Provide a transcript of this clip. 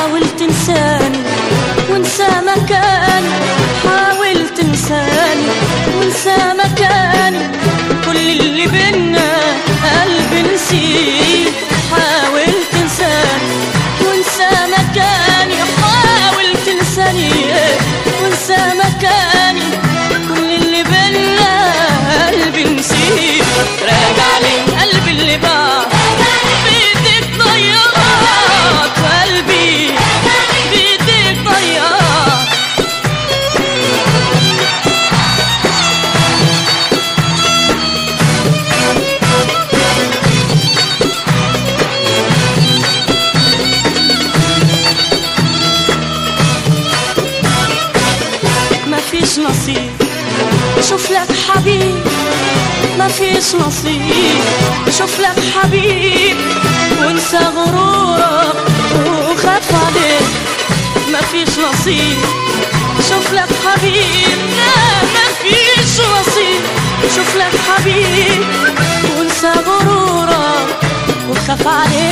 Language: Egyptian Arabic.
حاول تنساني وانسى مكاني حاول تنساني وانسى مكاني كل اللي بينا قلبي نسيه حاول تنساني وانسى مكاني حاول تنساني وانسى مكاني كل اللي بينا قلبي نسيه راجع لي قلبي اللي باع بيدك ضيعت قلبي بيدك ضيعت مفيش نصيب شوف لك حبيب مفيش نصيب شوف لك حبيب وانسى غرورك وخاف عليك مفيش نصيب شوف لك حبيب لا مفيش نصيب شوف لك حبيب وانسى غرورك وخاف عليك